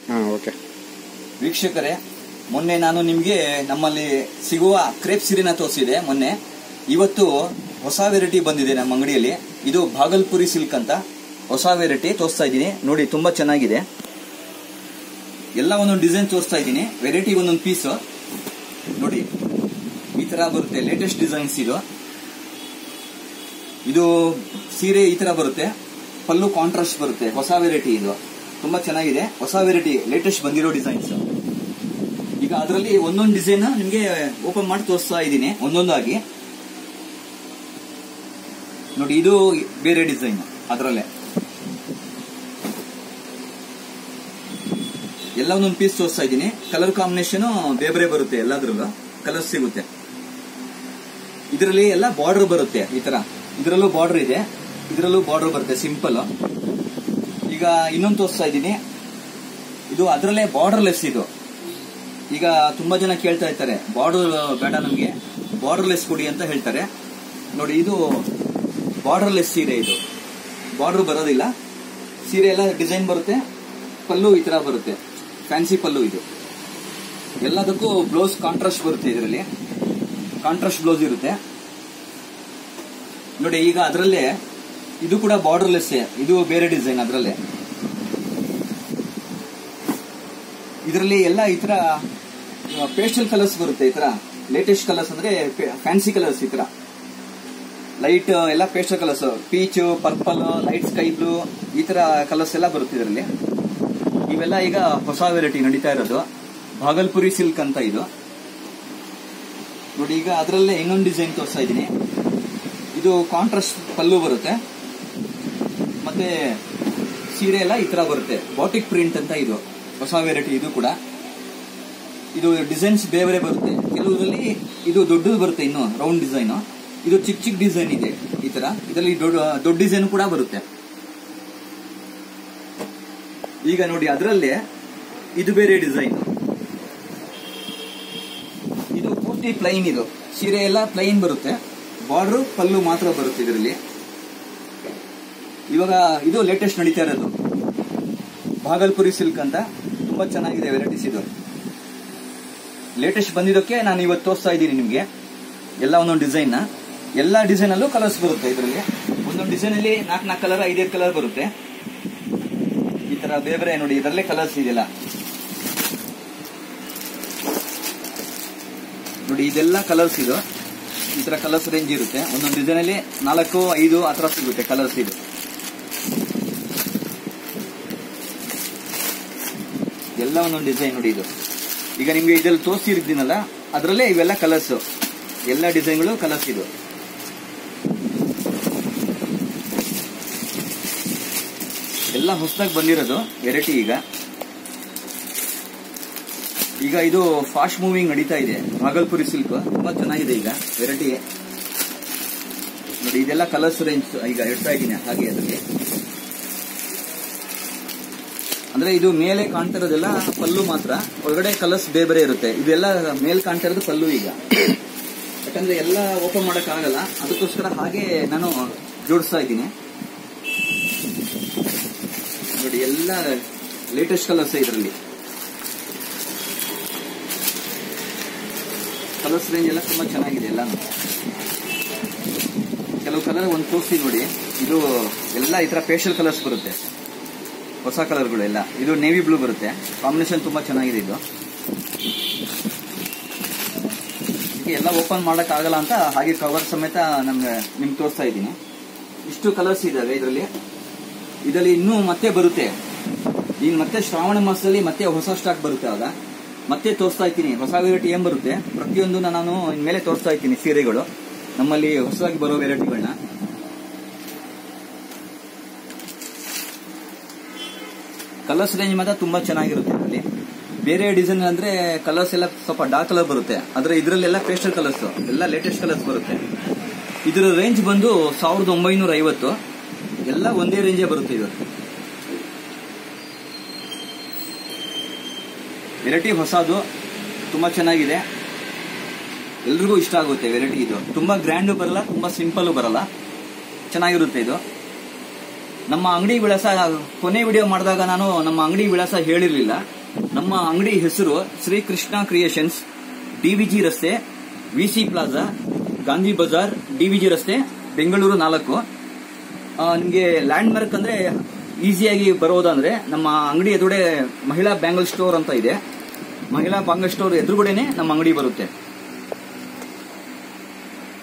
ಹಾ ಓಕೆ ವೀಕ್ಷಕರೇ ಮೊನ್ನೆ ನಾನು ನಿಮಗೆ ನಮ್ಮಲ್ಲಿ ಸಿಗುವ ಕ್ರೇಪ್ ಸಿರಿನ ತೋರಿಸಿದೆ ಮೊನ್ನೆ ಇವತ್ತು ಹೊಸ ವೆರೈಟಿ ಬಂದಿದೆ ನಮ್ಮ ಅಂಗಡಿಯಲ್ಲಿ ಇದು ಭಾಗಲ್ಪುರಿ ಸಿಲ್ಕ್ ಅಂತ ಹೊಸ ವೆರೈಟಿ ತೋರಿಸ್ತಾ ಇದ್ದೀನಿ ನೋಡಿ ತುಂಬಾ ಚೆನ್ನಾಗಿದೆ ಎಲ್ಲ ಒಂದೊಂದು ಡಿಸೈನ್ ತೋರಿಸ್ತಾ ಇದ್ದೀನಿ ವೆರೈಟಿ ಒಂದೊಂದು ಪೀಸ್ ನೋಡಿ ಈ ತರ ಬರುತ್ತೆ ಲೇಟೆಸ್ಟ್ ಡಿಸೈನ್ಸ್ ಇದು ಇದು ಸೀರೆ ಈ ತರ ಬರುತ್ತೆ ಪಲ್ಲು ಕಾಂಟ್ರಾಸ್ಟ್ ಬರುತ್ತೆ ಹೊಸ ವೆರೈಟಿ ಇದು ತುಂಬಾ ಚೆನ್ನಾಗಿದೆ ಹೊಸ ವೆರೈಟಿ ಲೇಟೆಸ್ಟ್ ಬಂದಿರೋ ಡಿಸೈನ್ಸ್ ಈಗ ಅದರಲ್ಲಿ ಒಂದೊಂದು ಡಿಸೈನ್ ನಿಮಗೆ ಓಪನ್ ಮಾಡಿ ತೋರಿಸ್ತಾ ಇದ್ದೀನಿ ಒಂದೊಂದಾಗಿ ನೋಡಿ ಇದು ಬೇರೆ ಡಿಸೈನ್ ಅದರಲ್ಲೇ ಎಲ್ಲ ಒಂದೊಂದು ಪೀಸ್ ತೋರಿಸ್ತಾ ಇದ್ದೀನಿ ಕಲರ್ ಕಾಂಬಿನೇಷನ್ ಬೇರೆ ಬೇರೆ ಬರುತ್ತೆ ಎಲ್ಲದ್ರಲ್ಲೂ ಕಲರ್ ಸಿಗುತ್ತೆ ಇದರಲ್ಲಿ ಎಲ್ಲ ಬಾರ್ಡರ್ ಬರುತ್ತೆ ಈ ತರ ಇದರಲ್ಲೂ ಬಾರ್ಡರ್ ಇದೆ ಇದರಲ್ಲೂ ಬಾರ್ಡರ್ ಬರುತ್ತೆ ಸಿಂಪಲ್ ಈಗ ಇನ್ನೊಂದು ತೋರಿಸ್ತಾ ಇದ್ದೀನಿ ಇದು ಅದರಲ್ಲೇ ಬಾರ್ಡರ್ ಲೆಸ್ ಇದು ಈಗ ತುಂಬಾ ಜನ ಕೇಳ್ತಾ ಇರ್ತಾರೆ ಬಾರ್ಡರ್ ಬೇಡ ನಮಗೆ ಬಾರ್ಡರ್ ಲೆಸ್ ಕೊಡಿ ಅಂತ ಹೇಳ್ತಾರೆ ನೋಡಿ ಇದು ಬಾರ್ಡರ್ ಲೆಸ್ ಸೀರೆ ಇದು ಬಾರ್ಡರ್ ಬರೋದಿಲ್ಲ ಸೀರೆ ಎಲ್ಲ ಡಿಸೈನ್ ಬರುತ್ತೆ ಪಲ್ಲು ಈ ತರ ಬರುತ್ತೆ ಫ್ಯಾನ್ಸಿ ಪಲ್ಲು ಇದು ಎಲ್ಲದಕ್ಕೂ ಬ್ಲೌಸ್ ಕಾಂಟ್ರಾಸ್ಟ್ ಬರುತ್ತೆ ಇದರಲ್ಲಿ ಕಾಂಟ್ರಾಸ್ಟ್ ಬ್ಲೌಸ್ ಇರುತ್ತೆ ನೋಡಿ ಈಗ ಅದರಲ್ಲೇ ಇದು ಕೂಡ ಬಾರ್ಡರ್ಲೆಸ್ ಇದು ಬೇರೆ ಡಿಸೈನ್ ಅದರಲ್ಲೇ ಇದರಲ್ಲಿ ಎಲ್ಲ ಈ ತರ ಪೇಸ್ಟಲ್ ಕಲರ್ಸ್ ಬರುತ್ತೆ ಈ ತರ ಲೇಟೆಸ್ಟ್ ಕಲರ್ಸ್ ಅಂದ್ರೆ ಫ್ಯಾನ್ಸಿ ಕಲರ್ಸ್ ಈ ತರ ಲೈಟ್ ಎಲ್ಲ pastel colours peach purple light sky blue ಈ ತರ ಕಲರ್ಸ್ ಎಲ್ಲ ಬರುತ್ತೆ ಇದರಲ್ಲಿ ಇವೆಲ್ಲ ಈಗ ಹೊಸ ವೆರೈಟಿ ನಡೀತಾ ಇರೋದು ಭಾಗಲ್ಪುರಿ ಸಿಲ್ಕ್ ಅಂತ ಇದು ನೋಡಿ ಈಗ ಅದರಲ್ಲೇ ಇನ್ನೊಂದು ಡಿಸೈನ್ ತೋರಿಸ್ತಾ ಇದ್ದೀನಿ ಇದು ಕಾಂಟ್ರಾಸ್ಟ್ ಪಲ್ಲು ಬರುತ್ತೆ ಮತ್ತೆ ಸೀರೆ ಎಲ್ಲ ಈ ತರ ಬರುತ್ತೆ ಬಾಟಿಕ್ ಪ್ರಿಂಟ್ ಅಂತ ಇದು ಹೊಸ ವೆರೈಟಿ ಇದು ಕೂಡ ಇದು ಡಿಸೈನ್ಸ್ ಬೇರೆ ಬೇರೆ ಬರುತ್ತೆ ಕೆಲವರಲ್ಲಿ ಇದು ದೊಡ್ಡದು ಬರುತ್ತೆ ಇನ್ನು ರೌಂಡ್ ಡಿಸೈನ್ ಇದು ಚಿಕ್ಕ ಚಿಕ್ಕ ಡಿಸೈನ್ ಇದೆ ಈ ತರ ಇದರಲ್ಲಿ ದೊಡ್ಡ ದೊಡ್ಡ ಡಿಸೈನ್ ಕೂಡ ಬರುತ್ತೆ ಈಗ ನೋಡಿ ಅದರಲ್ಲೇ ಇದು ಬೇರೆ ಡಿಸೈನ್ ಇದು ಪೂರ್ತಿ ಪ್ಲೈನ್ ಇದು ಸೀರೆ ಎಲ್ಲ ಪ್ಲೈನ್ ಬರುತ್ತೆ ಬಾರ್ಡರ್ ಪಲ್ಲು ಮಾತ್ರ ಬರುತ್ತೆ ಇದರಲ್ಲಿ ಇವಾಗ ಇದು ಲೇಟೆಸ್ಟ್ ನಡೀತಾ ಇರೋದು ಭಾಗಲ್ಪುರಿ ಸಿಲ್ಕ್ ಅಂತ ತುಂಬಾ ಚೆನ್ನಾಗಿದೆ ವೆರೈಟೀಸ್ ಇದು ಲೇಟೆಸ್ಟ್ ಬಂದಿದ್ದಕ್ಕೆ ನಾನು ಇವತ್ತು ತೋರಿಸ್ತಾ ಇದ್ದೀನಿ ನಿಮಗೆ ಎಲ್ಲ ಒಂದೊಂದು ಡಿಸೈನ್ ಎಲ್ಲ ಡಿಸೈನ್ ಅಲ್ಲೂ ಕಲರ್ಸ್ ಬರುತ್ತೆ ಇದರಲ್ಲಿ ಒಂದೊಂದು ಡಿಸೈನ್ ಅಲ್ಲಿ ನಾಲ್ಕು ನಾಲ್ಕು ಕಲರ್ ಐದೈದು ಕಲರ್ ಬರುತ್ತೆ ಈ ತರ ಬೇರೆ ಬೇರೆ ನೋಡಿ ಇದರಲ್ಲೇ ಕಲರ್ಸ್ ಇದೆಲ್ಲ ನೋಡಿ ಇದೆಲ್ಲ ಕಲರ್ಸ್ ಇದು ಈ ತರ ಕಲರ್ಸ್ ರೇಂಜ್ ಇರುತ್ತೆ ಒಂದೊಂದು ಡಿಸೈನ್ ಅಲ್ಲಿ ನಾಲ್ಕು ಐದು ಆ ತರ ಸಿಗುತ್ತೆ ಕಲರ್ಸ್ ಇದು ಎಲ್ಲ ಒಂದೊಂದು ಡಿಸೈನ್ ನೋಡಿ ಇದು ಈಗ ನಿಮ್ಗೆ ಇದ್ರಲ್ಲಿ ತೋರಿಸಿರ್ತೀನಲ್ಲ ಅದರಲ್ಲೇ ಇವೆಲ್ಲ ಕಲರ್ಸ್ ಎಲ್ಲ ಡಿಸೈನ್ಗಳು ಕಲರ್ಸ್ ಇದು ಎಲ್ಲ ಹೊಸದಾಗಿ ಬಂದಿರೋದು ವೆರೈಟಿ ಈಗ ಈಗ ಇದು ಫಾಸ್ಟ್ ಮೂವಿಂಗ್ ನಡೀತಾ ಇದೆ ಭಾಗಲ್ಪುರಿ ಸಿಲ್ಕ್ ತುಂಬಾ ಚೆನ್ನಾಗಿದೆ ಈಗ ವೆರೈಟಿ ನೋಡಿ ಇದೆಲ್ಲ ಕಲರ್ಸ್ ರೇಂಜ್ ಈಗ ಇಡ್ತಾ ಇದ್ದೀನಿ ಹಾಗೆ ಅದರಲ್ಲಿ ಅಂದ್ರೆ ಇದು ಮೇಲೆ ಕಾಣ್ತಾ ಇರೋದೆಲ್ಲ ಪಲ್ಲು ಮಾತ್ರ ಒಳಗಡೆ ಕಲರ್ಸ್ ಬೇರೆ ಬೇರೆ ಇರುತ್ತೆ ಇದೆಲ್ಲ ಮೇಲ್ ಕಾಣ್ತಾ ಇರೋದು ಪಲ್ಲು ಈಗ ಯಾಕಂದ್ರೆ ಎಲ್ಲ ಓಪನ್ ಮಾಡಕ್ ಆಗಲ್ಲ ಅದಕ್ಕೋಸ್ಕರ ಹಾಗೆ ನಾನು ಜೋಡಿಸ್ತಾ ಇದ್ದೀನಿ ನೋಡಿ ಎಲ್ಲ ಲೇಟೆಸ್ಟ್ ಕಲರ್ಸ್ ಇದರಲ್ಲಿ ಕಲರ್ಸ್ ರೇಂಜ್ ಎಲ್ಲ ತುಂಬಾ ಚೆನ್ನಾಗಿದೆ ಎಲ್ಲ ಕೆಲವು ಕಲರ್ ಒಂದು ತೋರಿಸ್ತೀನಿ ನೋಡಿ ಇದು ಎಲ್ಲ ಈ ತರ ಪೇಶಲ್ ಕಲರ್ಸ್ ಬರುತ್ತೆ ಹೊಸ ಕಲರ್ಗಳು ಎಲ್ಲ ಇದು ನೇವಿ ಬ್ಲೂ ಬರುತ್ತೆ ಕಾಂಬಿನೇಷನ್ ತುಂಬಾ ಚೆನ್ನಾಗಿದೆ ಇದು ಇದಕ್ಕೆ ಎಲ್ಲ ಓಪನ್ ಮಾಡಕ್ ಆಗಲ್ಲ ಅಂತ ಹಾಗೆ ಕವರ್ ಸಮೇತ ನಮ್ಗೆ ನಿಮ್ಗೆ ತೋರಿಸ್ತಾ ಇದ್ದೀನಿ ಇಷ್ಟು ಕಲರ್ಸ್ ಇದಾವೆ ಇದರಲ್ಲಿ ಇದರಲ್ಲಿ ಇನ್ನೂ ಮತ್ತೆ ಬರುತ್ತೆ ಇನ್ ಮತ್ತೆ ಶ್ರಾವಣ ಮಾಸದಲ್ಲಿ ಮತ್ತೆ ಹೊಸ ಸ್ಟಾಕ್ ಬರುತ್ತೆ ಆಗ ಮತ್ತೆ ತೋರಿಸ್ತಾ ಇದ್ದೀನಿ ಹೊಸ ವೆರೈಟಿ ಏನ್ ಬರುತ್ತೆ ಪ್ರತಿಯೊಂದು ನಾನು ಇನ್ಮೇಲೆ ತೋರಿಸ್ತಾ ಇದ್ದೀನಿ ಸೀರೆಗಳು ನಮ್ಮಲ್ಲಿ ಹೊಸದಾಗಿ ಬರೋ ವೆರೈಟಿಗಳನ್ನ ಕಲರ್ಸ್ ರೇಂಜ್ ಮಾತ್ರ ತುಂಬಾ ಚೆನ್ನಾಗಿರುತ್ತೆ ಇದರಲ್ಲಿ ಬೇರೆ ಡಿಸೈನ್ ಅಂದ್ರೆ ಕಲರ್ಸ್ ಎಲ್ಲ ಸ್ವಲ್ಪ ಡಾರ್ಕ್ ಕಲರ್ ಬರುತ್ತೆ ಆದ್ರೆ ಇದರಲ್ಲೆಲ್ಲ ಪೇಸ್ಟಲ್ ಕಲರ್ಸ್ ಎಲ್ಲ ಲೇಟೆಸ್ಟ್ ಕಲರ್ಸ್ ಬರುತ್ತೆ ಇದರ ರೇಂಜ್ ಬಂದು ಸಾವಿರದ ಒಂಬೈನೂರ ಐವತ್ತು ಎಲ್ಲ ಒಂದೇ ರೇಂಜೇ ಬರುತ್ತೆ ಇದು ವೆರೈಟಿ ಹೊಸದು ತುಂಬಾ ಚೆನ್ನಾಗಿದೆ ಎಲ್ರಿಗೂ ಇಷ್ಟ ಆಗುತ್ತೆ ವೆರೈಟಿ ಇದು ತುಂಬಾ ಗ್ರ್ಯಾಂಡು ಬರಲ್ಲ ತುಂಬಾ ಸಿಂಪಲ್ ಬರಲ್ಲ ಚೆನ್ನಾಗಿರುತ್ತೆ ಇದು ನಮ್ಮ ಅಂಗಡಿ ವಿಳಾಸ ಕೊನೆ ವಿಡಿಯೋ ಮಾಡಿದಾಗ ನಾನು ನಮ್ಮ ಅಂಗಡಿ ವಿಳಾಸ ಹೇಳಿರಲಿಲ್ಲ ನಮ್ಮ ಅಂಗಡಿ ಹೆಸರು ಶ್ರೀ ಕೃಷ್ಣ ಕ್ರಿಯೇಷನ್ಸ್ ಡಿವಿಜಿ ರಸ್ತೆ VC plaza Gandhi Bazaar DVG ರಸ್ತೆ ಬೆಂಗಳೂರು ನಾಲ್ಕು ನಿಮಗೆ ಲ್ಯಾಂಡ್ ಮಾರ್ಕ್ ಅಂದ್ರೆ ಈಸಿಯಾಗಿ ಬರೋದಂದ್ರೆ ನಮ್ಮ ಅಂಗಡಿ ಎದುರುಗಡೆ ಮಹಿಳಾ ಬ್ಯಾಂಗಲ್ ಸ್ಟೋರ್ ಅಂತ ಇದೆ ಮಹಿಳಾ ಬ್ಯಾಂಗಲ್ ಸ್ಟೋರ್ ಎದುರುಗಡೆನೆ ನಮ್ಮ ಅಂಗಡಿ ಬರುತ್ತೆ